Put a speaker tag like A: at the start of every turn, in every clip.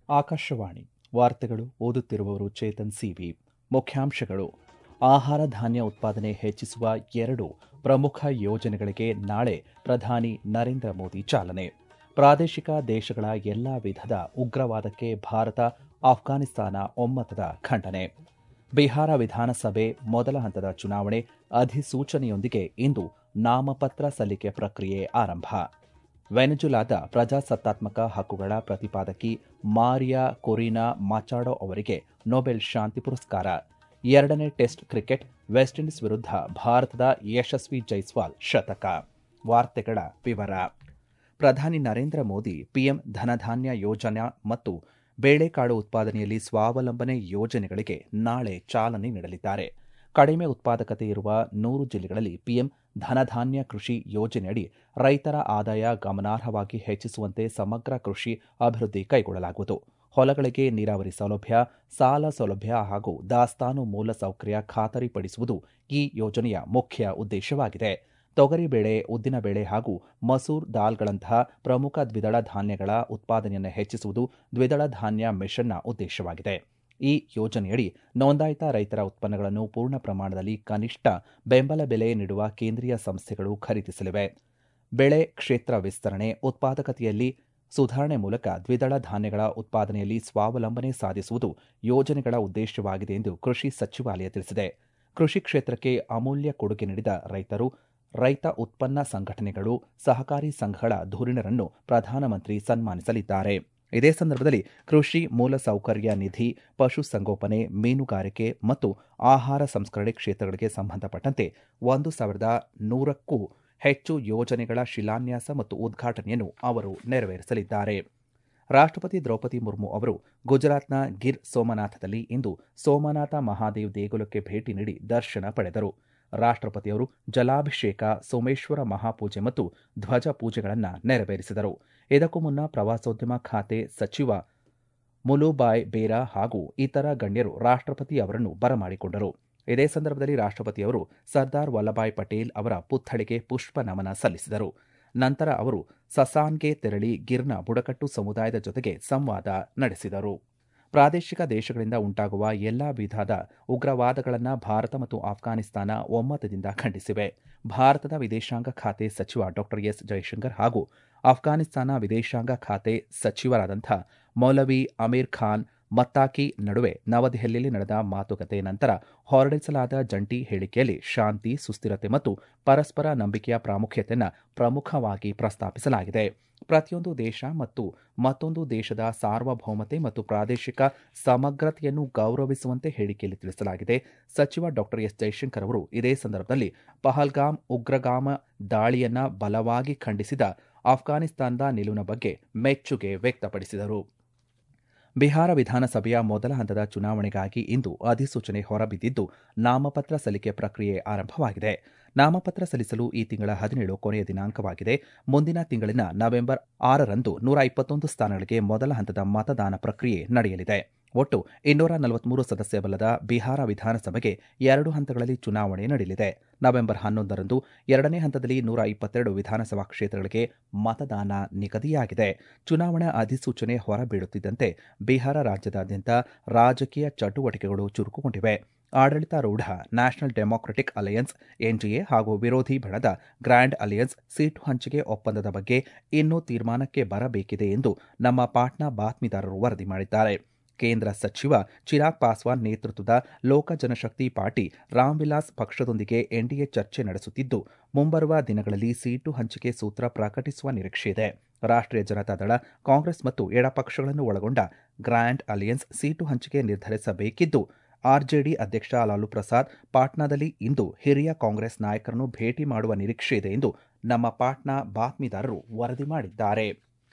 A: ಆಕಾಶವಾಣಿ ವಾರ್ತೆಗಳು ಓದುತ್ತಿರುವವರು ಚೇತನ್ ಸಿವಿ ಮುಖ್ಯಾಂಶಗಳು ಆಹಾರ ಧಾನ್ಯ ಉತ್ಪಾದನೆ ಹೆಚ್ಚಿಸುವ ಎರಡು ಪ್ರಮುಖ ಯೋಜನೆಗಳಿಗೆ ನಾಳೆ ಪ್ರಧಾನಿ ನರೇಂದ್ರ ಮೋದಿ ಚಾಲನೆ ಪ್ರಾದೇಶಿಕ ದೇಶಗಳ ಎಲ್ಲ ವಿಧದ ಉಗ್ರವಾದಕ್ಕೆ ಭಾರತ ಆಫ್ಘಾನಿಸ್ತಾನ ಒಮ್ಮತದ ಖಂಡನೆ ಬಿಹಾರ ವಿಧಾನಸಭೆ ಮೊದಲ ಹಂತದ ಚುನಾವಣೆ ಅಧಿಸೂಚನೆಯೊಂದಿಗೆ ಇಂದು ನಾಮಪತ್ರ ಸಲ್ಲಿಕೆ ಪ್ರಕ್ರಿಯೆ ಆರಂಭ ವೆನೆಜುಲಾದ ಪ್ರಜಾಸತ್ತಾತ್ಮಕ ಹಕ್ಕುಗಳ ಪ್ರತಿಪಾದಕಿ ಮಾರಿಯಾ ಕೊರಿನಾ ಮಚಾಡೋ ಅವರಿಗೆ ನೊಬೆಲ್ ಶಾಂತಿ ಪುರಸ್ಕಾರ ಎರಡನೇ ಟೆಸ್ಟ್ ಕ್ರಿಕೆಟ್ ವೆಸ್ಟ್ ಇಂಡೀಸ್ ವಿರುದ್ಧ ಭಾರತದ ಯಶಸ್ವಿ ಜೈಸ್ವಾಲ್ ಶತಕ ವಾರ್ತೆಗಳ ವಿವರ ಪ್ರಧಾನಿ ನರೇಂದ್ರ ಮೋದಿ ಪಿಎಂ ಧನಧಾನ್ಯ ಯೋಜನಾ ಮತ್ತು ಬೇಳೆಕಾಳು ಉತ್ಪಾದನೆಯಲ್ಲಿ ಸ್ವಾವಲಂಬನೆ ಯೋಜನೆಗಳಿಗೆ ನಾಳೆ ಚಾಲನೆ ನೀಡಲಿದ್ದಾರೆ ಕಡಿಮೆ ಉತ್ಪಾದಕತೆ ಇರುವ ನೂರು ಜಿಲ್ಲೆಗಳಲ್ಲಿ ಪಿಎಂ ಧನಧಾನ್ಯ ಕೃಷಿ ಯೋಜನೆಯಡಿ ರೈತರ ಆದಾಯ ಗಮನಾರ್ಹವಾಗಿ ಹೆಚ್ಚಿಸುವಂತೆ ಸಮಗ್ರ ಕೃಷಿ ಅಭಿವೃದ್ಧಿ ಕೈಗೊಳ್ಳಲಾಗುವುದು ಹೊಲಗಳಿಗೆ ನೀರಾವರಿ ಸೌಲಭ್ಯ ಸಾಲ ಸೌಲಭ್ಯ ಹಾಗೂ ದಾಸ್ತಾನು ಮೂಲಸೌಕರ್ಯ ಖಾತರಿಪಡಿಸುವುದು ಈ ಯೋಜನೆಯ ಮುಖ್ಯ ಉದ್ದೇಶವಾಗಿದೆ ತೊಗರಿಬೇಳೆ ಉದ್ದಿನಬೇಳೆ ಹಾಗೂ ಮಸೂರ್ ದಾಲ್ಗಳಂತಹ ಪ್ರಮುಖ ದ್ವಿದಳ ಧಾನ್ಯಗಳ ಉತ್ಪಾದನೆಯನ್ನು ಹೆಚ್ಚಿಸುವುದು ದ್ವಿದಳ ಧಾನ್ಯ ಮಿಷನ್ನ ಉದ್ದೇಶವಾಗಿದೆ ಈ ಯೋಜನೆಯಡಿ ನೋಂದಾಯಿತ ರೈತರ ಉತ್ಪನ್ನಗಳನ್ನು ಪೂರ್ಣ ಪ್ರಮಾಣದಲ್ಲಿ ಕನಿಷ್ಠ ಬೆಂಬಲ ಬೆಲೆ ನೀಡುವ ಕೇಂದ್ರೀಯ ಸಂಸ್ಥೆಗಳು ಖರೀದಿಸಲಿವೆ ಬೆಳೆ ಕ್ಷೇತ್ರ ವಿಸ್ತರಣೆ ಉತ್ಪಾದಕತೆಯಲ್ಲಿ ಸುಧಾರಣೆ ಮೂಲಕ ದ್ವಿದಳ ಧಾನ್ಯಗಳ ಉತ್ಪಾದನೆಯಲ್ಲಿ ಸ್ವಾವಲಂಬನೆ ಸಾಧಿಸುವುದು ಯೋಜನೆಗಳ ಉದ್ದೇಶವಾಗಿದೆ ಎಂದು ಕೃಷಿ ಸಚಿವಾಲಯ ತಿಳಿಸಿದೆ ಕೃಷಿ ಕ್ಷೇತ್ರಕ್ಕೆ ಅಮೂಲ್ಯ ಕೊಡುಗೆ ನೀಡಿದ ರೈತರು ರೈತ ಉತ್ಪನ್ನ ಸಂಘಟನೆಗಳು ಸಹಕಾರಿ ಸಂಘಗಳ ಧುರೀಣರನ್ನು ಪ್ರಧಾನಮಂತ್ರಿ ಸನ್ಮಾನಿಸಲಿದ್ದಾರೆ ಇದೇ ಸಂದರ್ಭದಲ್ಲಿ ಕೃಷಿ ಮೂಲಸೌಕರ್ಯ ನಿಧಿ ಪಶುಸಂಗೋಪನೆ ಮೀನುಗಾರಿಕೆ ಮತ್ತು ಆಹಾರ ಸಂಸ್ಕರಣೆ ಕ್ಷೇತ್ರಗಳಿಗೆ ಸಂಬಂಧಪಟ್ಟಂತೆ ಒಂದು ಸಾವಿರದ ನೂರಕ್ಕೂ ಹೆಚ್ಚು ಯೋಜನೆಗಳ ಶಿಲಾನ್ಯಾಸ ಮತ್ತು ಉದ್ಘಾಟನೆಯನ್ನು ಅವರು ನೆರವೇರಿಸಲಿದ್ದಾರೆ ರಾಷ್ಟ್ರಪತಿ ದ್ರೌಪದಿ ಮುರ್ಮು ಅವರು ಗುಜರಾತ್ನ ಗಿರ್ ಸೋಮನಾಥದಲ್ಲಿ ಇಂದು ಸೋಮನಾಥ ಮಹಾದೇವ್ ದೇಗುಲಕ್ಕೆ ಭೇಟಿ ನೀಡಿ ದರ್ಶನ ಪಡೆದರು ರಾಷ್ಟ್ರಪತಿಯವರು ಜಲಾಭಿಷೇಕ ಸೋಮೇಶ್ವರ ಮಹಾಪೂಜೆ ಮತ್ತು ಧ್ವಜ ಪೂಜೆಗಳನ್ನು ನೆರವೇರಿಸಿದರು ಇದಕ್ಕೂ ಮುನ್ನ ಪ್ರವಾಸೋದ್ಯಮ ಖಾತೆ ಸಚಿವ ಮುಲುಬಾಯ್ ಬೇರಾ ಹಾಗೂ ಇತರ ಗಣ್ಯರು ರಾಷ್ಟ್ರಪತಿ ಅವರನ್ನು ಬರಮಾಡಿಕೊಂಡರು ಇದೇ ಸಂದರ್ಭದಲ್ಲಿ ರಾಷ್ಟ್ರಪತಿಯವರು ಸರ್ದಾರ್ ವಲ್ಲಭಾಯ್ ಪಟೇಲ್ ಅವರ ಪುತ್ಥಳಿಗೆ ಪುಷ್ಪ ನಮನ ಸಲ್ಲಿಸಿದರು ನಂತರ ಅವರು ಸಸಾನ್ಗೆ ತೆರಳಿ ಗಿರ್ನ ಬುಡಕಟ್ಟು ಸಮುದಾಯದ ಜೊತೆಗೆ ಸಂವಾದ ನಡೆಸಿದರು ಪ್ರಾದೇಶಿಕ ದೇಶಗಳಿಂದ ಉಂಟಾಗುವ ಎಲ್ಲಾ ವಿಧದ ಉಗ್ರವಾದಗಳನ್ನು ಭಾರತ ಮತ್ತು ಆಫ್ಘಾನಿಸ್ತಾನ ಒಮ್ಮತದಿಂದ ಖಂಡಿಸಿವೆ ಭಾರತದ ವಿದೇಶಾಂಗ ಖಾತೆ ಸಚಿವ ಡಾ ಎಸ್ ಜೈಶಂಕರ್ ಹಾಗೂ ಆಫ್ಘಾನಿಸ್ತಾನ ವಿದೇಶಾಂಗ ಖಾತೆ ಸಚಿವರಾದಂಥ ಮೌಲವಿ ಅಮೀರ್ ಖಾನ್ ಮತ್ತಾಕಿ ನಡುವೆ ನವದೆಹಲಿಯಲ್ಲಿ ನಡೆದ ಮಾತುಕತೆ ನಂತರ ಹೊರಡಿಸಲಾದ ಜಂಟಿ ಹೇಳಿಕೆಯಲ್ಲಿ ಶಾಂತಿ ಸುಸ್ಥಿರತೆ ಮತ್ತು ಪರಸ್ಪರ ನಂಬಿಕೆಯ ಪ್ರಾಮುಖ್ಯತೆಯನ್ನು ಪ್ರಮುಖವಾಗಿ ಪ್ರಸ್ತಾಪಿಸಲಾಗಿದೆ ಪ್ರತಿಯೊಂದು ದೇಶ ಮತ್ತು ಮತ್ತೊಂದು ದೇಶದ ಸಾರ್ವಭೌಮತೆ ಮತ್ತು ಪ್ರಾದೇಶಿಕ ಸಮಗ್ರತೆಯನ್ನು ಗೌರವಿಸುವಂತೆ ಹೇಳಿಕೆಯಲ್ಲಿ ತಿಳಿಸಲಾಗಿದೆ ಸಚಿವ ಡಾ ಎಸ್ ಜೈಶಂಕರ್ ಅವರು ಇದೇ ಸಂದರ್ಭದಲ್ಲಿ ಪಹಲ್ಗಾಮ್ ಉಗ್ರಗಾಮ ದಾಳಿಯನ್ನ ಬಲವಾಗಿ ಖಂಡಿಸಿದ ಆಫ್ಘಾನಿಸ್ತಾನದ ನಿಲುವಿನ ಬಗ್ಗೆ ಮೆಚ್ಚುಗೆ ವ್ಯಕ್ತಪಡಿಸಿದರು ಬಿಹಾರ ವಿಧಾನಸಭೆಯ ಮೊದಲ ಹಂತದ ಚುನಾವಣೆಗಾಗಿ ಇಂದು ಅಧಿಸೂಚನೆ ಹೊರಬಿದ್ದಿದ್ದು ನಾಮಪತ್ರ ಸಲ್ಲಿಕೆ ಪ್ರಕ್ರಿಯೆ ಆರಂಭವಾಗಿದೆ ನಾಮಪತ್ರ ಸಲ್ಲಿಸಲು ಈ ತಿಂಗಳ ಹದಿನೇಳು ಕೊನೆಯ ದಿನಾಂಕವಾಗಿದೆ ಮುಂದಿನ ತಿಂಗಳಿನ ನವೆಂಬರ್ ಆರರಂದು ನೂರ ಇಪ್ಪತ್ತೊಂದು ಸ್ಥಾನಗಳಿಗೆ ಮೊದಲ ಹಂತದ ಮತದಾನ ಪ್ರಕ್ರಿಯೆ ನಡೆಯಲಿದೆ ಒಟ್ಟು ಇನ್ನೂರ ನಲವತ್ಮೂರು ಸದಸ್ಯ ಬಲದ ಬಿಹಾರ ವಿಧಾನಸಭೆಗೆ ಎರಡು ಹಂತಗಳಲ್ಲಿ ಚುನಾವಣೆ ನಡೆಯಲಿದೆ ನವೆಂಬರ್ ಹನ್ನೊಂದರಂದು ಎರಡನೇ ಹಂತದಲ್ಲಿ ನೂರ ಇಪ್ಪತ್ತೆರಡು ವಿಧಾನಸಭಾ ಕ್ಷೇತ್ರಗಳಿಗೆ ಮತದಾನ ನಿಗದಿಯಾಗಿದೆ ಚುನಾವಣಾ ಅಧಿಸೂಚನೆ ಹೊರಬೀಳುತ್ತಿದ್ದಂತೆ ಬಿಹಾರ ರಾಜ್ಯದಾದ್ಯಂತ ರಾಜಕೀಯ ಚಟುವಟಿಕೆಗಳು ಚುರುಕುಗೊಂಡಿವೆ ಆಡಳಿತಾರೂಢ ನ್ಯಾಷನಲ್ ಡೆಮಾಕ್ರೆಟಿಕ್ ಅಲಯನ್ಸ್ ಎನ್ಡಿಎ ಹಾಗೂ ವಿರೋಧಿ ಬಣದ ಗ್ರ್ಯಾಂಡ್ ಅಲಯನ್ಸ್ ಸೀಟು ಹಂಚಿಕೆ ಒಪ್ಪಂದದ ಬಗ್ಗೆ ಇನ್ನೂ ತೀರ್ಮಾನಕ್ಕೆ ಬರಬೇಕಿದೆ ಎಂದು ನಮ್ಮ ಪಾಟ್ನಾ ಬಾತ್ಮೀದಾರರು ವರದಿ ಮಾಡಿದ್ದಾರೆ ಕೇಂದ್ರ ಸಚಿವ ಚಿರಾಗ್ ಪಾಸ್ವಾನ್ ನೇತೃತ್ವದ ಲೋಕ ಜನಶಕ್ತಿ ಪಾರ್ಟಿ ರಾಮ್ವಿಲಾಸ್ ಪಕ್ಷದೊಂದಿಗೆ ಎನ್ಡಿಎ ಚರ್ಚೆ ನಡೆಸುತ್ತಿದ್ದು ಮುಂಬರುವ ದಿನಗಳಲ್ಲಿ ಸೀಟು ಹಂಚಿಕೆ ಸೂತ್ರ ಪ್ರಕಟಿಸುವ ನಿರೀಕ್ಷೆಯಿದೆ ರಾಷ್ಟ್ರೀಯ ಜನತಾದಳ ಕಾಂಗ್ರೆಸ್ ಮತ್ತು ಎಡಪಕ್ಷಗಳನ್ನು ಒಳಗೊಂಡ ಗ್ರ್ಯಾಂಡ್ ಅಲಿಯನ್ಸ್ ಸೀಟು ಹಂಚಿಕೆ ನಿರ್ಧರಿಸಬೇಕಿದ್ದು ಆರ್ಜೆಡಿ ಅಧ್ಯಕ್ಷ ಲಾಲು ಪ್ರಸಾದ್ ಪಾಟ್ನಾದಲ್ಲಿ ಇಂದು ಹಿರಿಯ ಕಾಂಗ್ರೆಸ್ ನಾಯಕರನ್ನು ಭೇಟಿ ಮಾಡುವ ನಿರೀಕ್ಷೆ ಇದೆ ಎಂದು ನಮ್ಮ ಪಾಟ್ನಾ ಬಾತ್ಮೀದಾರರು ವರದಿ ಮಾಡಿದ್ದಾರೆ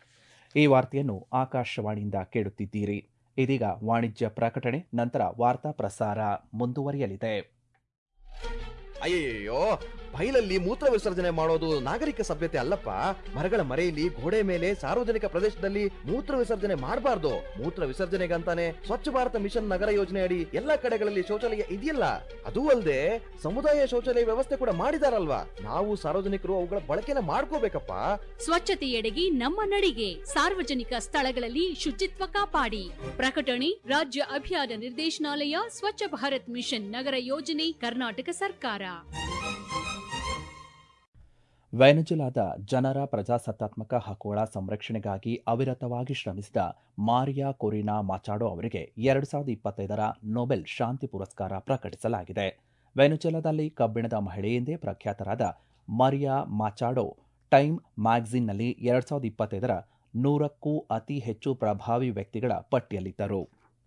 A: ಈ ವಾರ್ತೆಯನ್ನು ಆಕಾಶವಾಣಿಯಿಂದ ಕೇಳುತ್ತಿದ್ದೀರಿ ಇದೀಗ ವಾಣಿಜ್ಯ ಪ್ರಕಟಣೆ ನಂತರ ವಾರ್ತಾ ಪ್ರಸಾರ ಮುಂದುವರಿಯಲಿದೆ
B: ಅಯ್ಯಯ್ಯೋ ಬೈಲಲ್ಲಿ ಮೂತ್ರ ವಿಸರ್ಜನೆ ಮಾಡೋದು ನಾಗರಿಕ ಸಭ್ಯತೆ ಅಲ್ಲಪ್ಪ ಮರಗಳ ಮರೆಯಲ್ಲಿ ಗೋಡೆ ಮೇಲೆ ಸಾರ್ವಜನಿಕ ಪ್ರದೇಶದಲ್ಲಿ ಮೂತ್ರ ವಿಸರ್ಜನೆ ಮಾಡಬಾರ್ದು ಮೂತ್ರ ವಿಸರ್ಜನೆಗಂತಾನೆ ಸ್ವಚ್ಛ ಭಾರತ ಮಿಷನ್ ನಗರ ಯೋಜನೆ ಅಡಿ ಎಲ್ಲಾ ಕಡೆಗಳಲ್ಲಿ ಶೌಚಾಲಯ ಇದೆಯಲ್ಲ ಅದೂ ಅಲ್ಲದೆ ಸಮುದಾಯ ಶೌಚಾಲಯ ವ್ಯವಸ್ಥೆ ಕೂಡ ಮಾಡಿದಾರಲ್ವಾ ನಾವು ಸಾರ್ವಜನಿಕರು ಅವುಗಳ ಬಳಕೆನ ಮಾಡ್ಕೋಬೇಕಪ್ಪ
C: ಸ್ವಚ್ಛತೆಯೆಡೆಗೆ ನಮ್ಮ ನಡಿಗೆ ಸಾರ್ವಜನಿಕ ಸ್ಥಳಗಳಲ್ಲಿ ಶುಚಿತ್ವ ಕಾಪಾಡಿ ಪ್ರಕಟಣೆ ರಾಜ್ಯ ಅಭಿಯಾನ ನಿರ್ದೇಶನಾಲಯ ಸ್ವಚ್ಛ ಭಾರತ್ ಮಿಷನ್ ನಗರ ಯೋಜನೆ ಕರ್ನಾಟಕ ಸರ್ಕಾರ
A: ವೆನೆಜುಲಾದ ಜನರ ಪ್ರಜಾಸತ್ತಾತ್ಮಕ ಹಕ್ಕುಗಳ ಸಂರಕ್ಷಣೆಗಾಗಿ ಅವಿರತವಾಗಿ ಶ್ರಮಿಸಿದ ಮಾರಿಯಾ ಕೊರಿನಾ ಮಾಚಾಡೋ ಅವರಿಗೆ ಎರಡು ಸಾವಿರದ ಇಪ್ಪತ್ತೈದರ ನೊಬೆಲ್ ಶಾಂತಿ ಪುರಸ್ಕಾರ ಪ್ರಕಟಿಸಲಾಗಿದೆ ವೆನೆಜುಲಾದಲ್ಲಿ ಕಬ್ಬಿಣದ ಮಹಿಳೆ ಎಂದೇ ಪ್ರಖ್ಯಾತರಾದ ಮರಿಯಾ ಮಾಚಾಡೋ ಟೈಮ್ ಮ್ಯಾಗಝಿನ್ನಲ್ಲಿ ಎರಡು ಸಾವಿರದ ಇಪ್ಪತ್ತೈದರ ನೂರಕ್ಕೂ ಅತಿ ಹೆಚ್ಚು ಪ್ರಭಾವಿ ವ್ಯಕ್ತಿಗಳ ಪಟ್ಟಿಯಲ್ಲಿದ್ದರು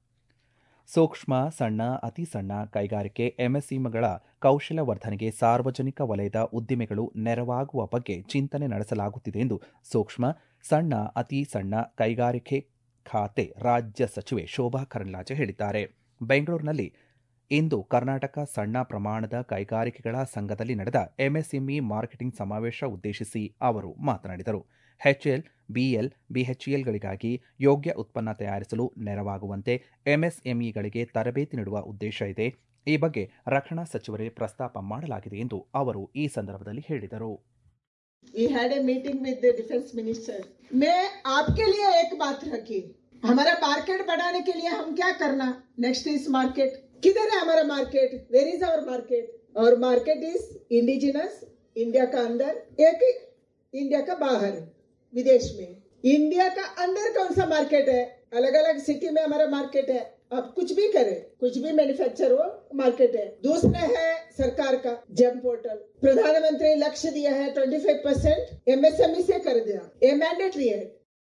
A: ಸೂಕ್ಷ್ಮ ಸಣ್ಣ ಅತಿ ಸಣ್ಣ ಕೈಗಾರಿಕೆ ಎಂಎಸ್ಇಗಳ ಕೌಶಲ್ಯ ವರ್ಧನೆಗೆ ಸಾರ್ವಜನಿಕ ವಲಯದ ಉದ್ದಿಮೆಗಳು ನೆರವಾಗುವ ಬಗ್ಗೆ ಚಿಂತನೆ ನಡೆಸಲಾಗುತ್ತಿದೆ ಎಂದು ಸೂಕ್ಷ್ಮ ಸಣ್ಣ ಅತಿ ಸಣ್ಣ ಕೈಗಾರಿಕೆ ಖಾತೆ ರಾಜ್ಯ ಸಚಿವೆ ಶೋಭಾ ಕರಂದ್ಲಾಜೆ ಹೇಳಿದ್ದಾರೆ ಬೆಂಗಳೂರಿನಲ್ಲಿ ಇಂದು ಕರ್ನಾಟಕ ಸಣ್ಣ ಪ್ರಮಾಣದ ಕೈಗಾರಿಕೆಗಳ ಸಂಘದಲ್ಲಿ ನಡೆದ ಎಂಎಸ್ಎಂಇ ಮಾರ್ಕೆಟಿಂಗ್ ಸಮಾವೇಶ ಉದ್ದೇಶಿಸಿ ಅವರು ಮಾತನಾಡಿದರು ಎಚ್ಎಲ್ ಬಿಎಲ್ ಬಿಎಚ್ಇಎಲ್ಗಳಿಗಾಗಿ ಯೋಗ್ಯ ಉತ್ಪನ್ನ ತಯಾರಿಸಲು ನೆರವಾಗುವಂತೆ ಎಂಎಸ್ಎಂಇಗಳಿಗೆ ತರಬೇತಿ ನೀಡುವ ಉದ್ದೇಶ ಇದೆ ಈ ಬಗ್ಗೆ ರಕ್ಷಣಾ ಸಚಿವರೇ ಪ್ರಸ್ತಾಪ ಮಾಡಲಾಗಿದೆ ಎಂದು ಅವರು ಈ ಸಂದರ್ಭದಲ್ಲಿ ಹೇಳಿದರು
D: We had a meeting with the defense minister. मैं आपके लिए एक बात रखी हमारा मार्केट बढ़ाने के लिए हम क्या करना नेक्स्ट इज मार्केट किधर है हमारा market where is our market और मार्केट इज इंडिजिनस इंडिया का अंदर एक इंडिया का बाहर विदेश में इंडिया का अंदर कौन सा मार्केट है अलग अलग सिटी में हमारा मार्केट है आप कुछ भी करें कुछ भी मैन्युफैक्चर हो मार्केट है दूसरा है सरकार का जेम पोर्टल प्रधानमंत्री लक्ष्य दिया है 25 परसेंट एमएसएमई से कर दिया ये मैंडेटरी है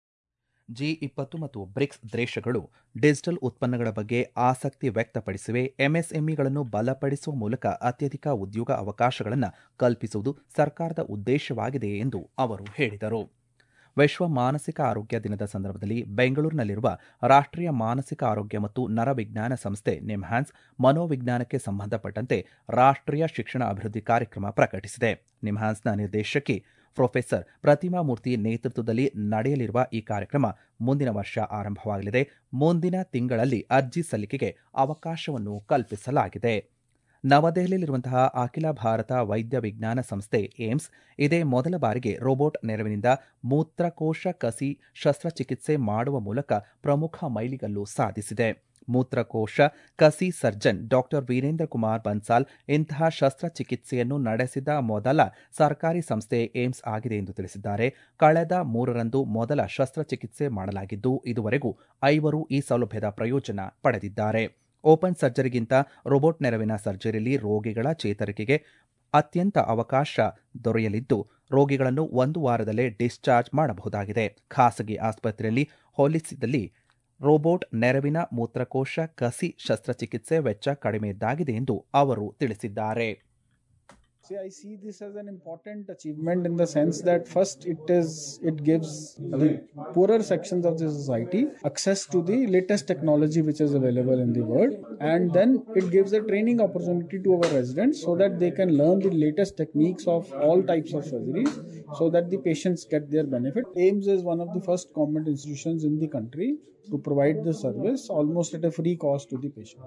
A: ಜಿ ಇಪ್ಪತ್ತು ಮತ್ತು ಬ್ರಿಕ್ಸ್ ದೇಶಗಳು ಡಿಜಿಟಲ್ ಉತ್ಪನ್ನಗಳ ಬಗ್ಗೆ ಆಸಕ್ತಿ ವ್ಯಕ್ತಪಡಿಸಿವೆ ಎಂಎಸ್ಎಂಇಗಳನ್ನು ಬಲಪಡಿಸುವ ಮೂಲಕ ಅತ್ಯಧಿಕ ಉದ್ಯೋಗ ಅವಕಾಶಗಳನ್ನು ಕಲ್ಪಿಸುವುದು ಸರ್ಕಾರದ ಉದ್ದೇಶವಾಗಿದೆ ಎಂದು ಅವರು ಹೇಳಿದರು ವಿಶ್ವ ಮಾನಸಿಕ ಆರೋಗ್ಯ ದಿನದ ಸಂದರ್ಭದಲ್ಲಿ ಬೆಂಗಳೂರಿನಲ್ಲಿರುವ ರಾಷ್ಟ್ರೀಯ ಮಾನಸಿಕ ಆರೋಗ್ಯ ಮತ್ತು ನರವಿಜ್ಞಾನ ಸಂಸ್ಥೆ ನಿಮ್ಹ್ಯಾನ್ಸ್ ಮನೋವಿಜ್ಞಾನಕ್ಕೆ ಸಂಬಂಧಪಟ್ಟಂತೆ ರಾಷ್ಟ್ರೀಯ ಶಿಕ್ಷಣ ಅಭಿವೃದ್ಧಿ ಕಾರ್ಯಕ್ರಮ ಪ್ರಕಟಿಸಿದೆ ನಿಮ್ಹ್ಯಾನ್ಸ್ನ ನಿರ್ದೇಶಕಿ ಪ್ರೊಫೆಸರ್ ಪ್ರತಿಮಾ ಮೂರ್ತಿ ನೇತೃತ್ವದಲ್ಲಿ ನಡೆಯಲಿರುವ ಈ ಕಾರ್ಯಕ್ರಮ ಮುಂದಿನ ವರ್ಷ ಆರಂಭವಾಗಲಿದೆ ಮುಂದಿನ ತಿಂಗಳಲ್ಲಿ ಅರ್ಜಿ ಸಲ್ಲಿಕೆಗೆ ಅವಕಾಶವನ್ನು ಕಲ್ಪಿಸಲಾಗಿದೆ ನವದೆಹಲಿಯಲ್ಲಿರುವಂತಹ ಅಖಿಲ ಭಾರತ ವೈದ್ಯ ವಿಜ್ಞಾನ ಸಂಸ್ಥೆ ಏಮ್ಸ್ ಇದೇ ಮೊದಲ ಬಾರಿಗೆ ರೋಬೋಟ್ ನೆರವಿನಿಂದ ಮೂತ್ರಕೋಶ ಕಸಿ ಶಸ್ತ್ರಚಿಕಿತ್ಸೆ ಮಾಡುವ ಮೂಲಕ ಪ್ರಮುಖ ಮೈಲಿಗಲ್ಲು ಸಾಧಿಸಿದೆ ಮೂತ್ರಕೋಶ ಕಸಿ ಸರ್ಜನ್ ಡಾಕ್ಟರ್ ವೀರೇಂದ್ರ ಕುಮಾರ್ ಬನ್ಸಾಲ್ ಇಂತಹ ಶಸ್ತ್ರಚಿಕಿತ್ಸೆಯನ್ನು ನಡೆಸಿದ ಮೊದಲ ಸರ್ಕಾರಿ ಸಂಸ್ಥೆ ಏಮ್ಸ್ ಆಗಿದೆ ಎಂದು ತಿಳಿಸಿದ್ದಾರೆ ಕಳೆದ ಮೂರರಂದು ಮೊದಲ ಶಸ್ತ್ರಚಿಕಿತ್ಸೆ ಮಾಡಲಾಗಿದ್ದು ಇದುವರೆಗೂ ಐವರು ಈ ಸೌಲಭ್ಯದ ಪ್ರಯೋಜನ ಪಡೆದಿದ್ದಾರೆ ಓಪನ್ ಸರ್ಜರಿಗಿಂತ ರೋಬೋಟ್ ನೆರವಿನ ಸರ್ಜರಿಯಲ್ಲಿ ರೋಗಿಗಳ ಚೇತರಿಕೆಗೆ ಅತ್ಯಂತ ಅವಕಾಶ ದೊರೆಯಲಿದ್ದು ರೋಗಿಗಳನ್ನು ಒಂದು ವಾರದಲ್ಲೇ ಡಿಸ್ಚಾರ್ಜ್ ಮಾಡಬಹುದಾಗಿದೆ ಖಾಸಗಿ ಆಸ್ಪತ್ರೆಯಲ್ಲಿ ಹೋಲಿಸಿದಲ್ಲಿ ರೋಬೋಟ್ ನೆರವಿನ ಮೂತ್ರಕೋಶ ಕಸಿ ಶಸ್ತ್ರಚಿಕಿತ್ಸೆ ವೆಚ್ಚ ಕಡಿಮೆ ಇದ್ದಾಗಿದೆ ಎಂದು ಅವರು ತಿಳಿಸಿದ್ದಾರೆ
E: See, I see this as an important achievement in the sense that first it is it gives the poorer sections of the society access to the latest technology which is available in the world, and then it gives a training opportunity to our residents so that they can learn the latest techniques of all types of surgeries, so that the patients get their benefit. AIMS is one of the first government institutions in the country to provide this service almost at a free cost to the patient.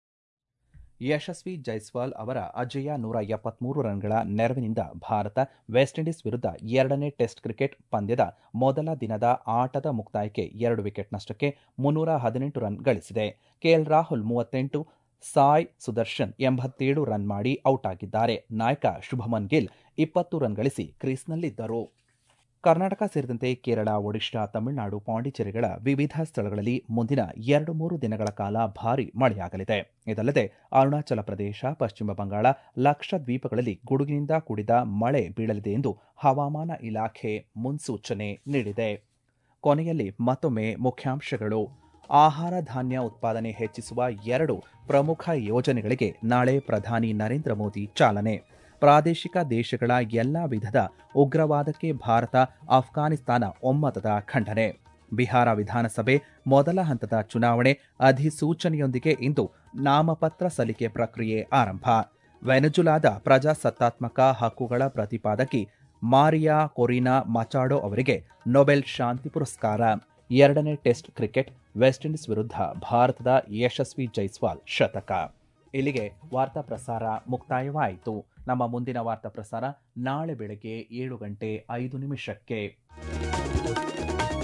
A: ಯಶಸ್ವಿ ಜೈಸ್ವಾಲ್ ಅವರ ಅಜೇಯ ನೂರ ಎಪ್ಪತ್ಮೂರು ರನ್ಗಳ ನೆರವಿನಿಂದ Bharat West Indies ವಿರುದ್ಧ ಎರಡನೇ test cricket ಪಂದ್ಯದ ಮೊದಲ ದಿನದ ಆಟದ ಮುಕ್ತಾಯಕ್ಕೆ ಎರಡು ವಿಕೆಟ್ ನಷ್ಟಕ್ಕೆ ಮುನ್ನೂರ ಹದಿನೆಂಟು ರನ್ ಗಳಿಸಿದೆ ಕೆಎಲ್ ರಾಹುಲ್ ಮೂವತ್ತೆಂಟು ಸಾಯ್ ಸುದರ್ಶನ್ ಎಂಬತ್ತೇಳು ರನ್ ಮಾಡಿ ಔಟ್ ಆಗಿದ್ದಾರೆ ನಾಯಕ ಶುಭಮನ್ ಗಿಲ್ ಇಪ್ಪತ್ತು ರನ್ ಗಳಿಸಿ ಕ್ರೀಸ್ನಲ್ಲಿದ್ದರು ಕರ್ನಾಟಕ ಸೇರಿದಂತೆ ಕೇರಳ ಒಡಿಶಾ ತಮಿಳುನಾಡು ಪಾಂಡಿಚೇರಿಗಳ ವಿವಿಧ ಸ್ಥಳಗಳಲ್ಲಿ ಮುಂದಿನ ಎರಡು ಮೂರು ದಿನಗಳ ಕಾಲ ಭಾರೀ ಮಳೆಯಾಗಲಿದೆ ಇದಲ್ಲದೆ ಅರುಣಾಚಲ ಪ್ರದೇಶ ಪಶ್ಚಿಮ ಬಂಗಾಳ ಲಕ್ಷದ್ವೀಪಗಳಲ್ಲಿ ಗುಡುಗಿನಿಂದ ಕೂಡಿದ ಮಳೆ ಬೀಳಲಿದೆ ಎಂದು ಹವಾಮಾನ ಇಲಾಖೆ ಮುನ್ಸೂಚನೆ ನೀಡಿದೆ ಕೊನೆಯಲ್ಲಿ ಮತ್ತೊಮ್ಮೆ ಮುಖ್ಯಾಂಶಗಳು ಆಹಾರ ಧಾನ್ಯ ಉತ್ಪಾದನೆ ಹೆಚ್ಚಿಸುವ ಎರಡು ಪ್ರಮುಖ ಯೋಜನೆಗಳಿಗೆ ನಾಳೆ ಪ್ರಧಾನಿ ನರೇಂದ್ರ ಮೋದಿ ಚಾಲನೆ ಪ್ರಾದೇಶಿಕ ದೇಶಗಳ ಎಲ್ಲಾ ವಿಧದ ಉಗ್ರವಾದಕ್ಕೆ ಭಾರತ ಅಫ್ಘಾನಿಸ್ತಾನ ಒಮ್ಮತದ ಖಂಡನೆ ಬಿಹಾರ ವಿಧಾನಸಭೆ ಮೊದಲ ಹಂತದ ಚುನಾವಣೆ ಅಧಿಸೂಚನೆಯೊಂದಿಗೆ ಇಂದು ನಾಮಪತ್ರ ಸಲ್ಲಿಕೆ ಪ್ರಕ್ರಿಯೆ ಆರಂಭ ವೆನೆಜುಲಾದ ಪ್ರಜಾಸತ್ತಾತ್ಮಕ ಹಕ್ಕುಗಳ ಪ್ರತಿಪಾದಕಿ ಮಾರಿಯಾ ಕೊರಿನಾ ಮಚಾಡೋ ಅವರಿಗೆ ನೊಬೆಲ್ ಶಾಂತಿ ಪುರಸ್ಕಾರ ಎರಡನೇ ಟೆಸ್ಟ್ ಕ್ರಿಕೆಟ್ ವೆಸ್ಟ್ ಇಂಡೀಸ್ ವಿರುದ್ಧ ಭಾರತದ ಯಶಸ್ವಿ ಜೈಸ್ವಾಲ್ ಶತಕ ಇಲ್ಲಿಗೆ ವಾರ್ತಾ ಪ್ರಸಾರ ಮುಕ್ತಾಯವಾಯಿತು ನಮ್ಮ ಮುಂದಿನ ವಾರ್ತಾ ಪ್ರಸಾರ ನಾಳೆ ಬೆಳಗ್ಗೆ ಏಳು ಗಂಟೆ ಐದು ನಿಮಿಷಕ್ಕೆ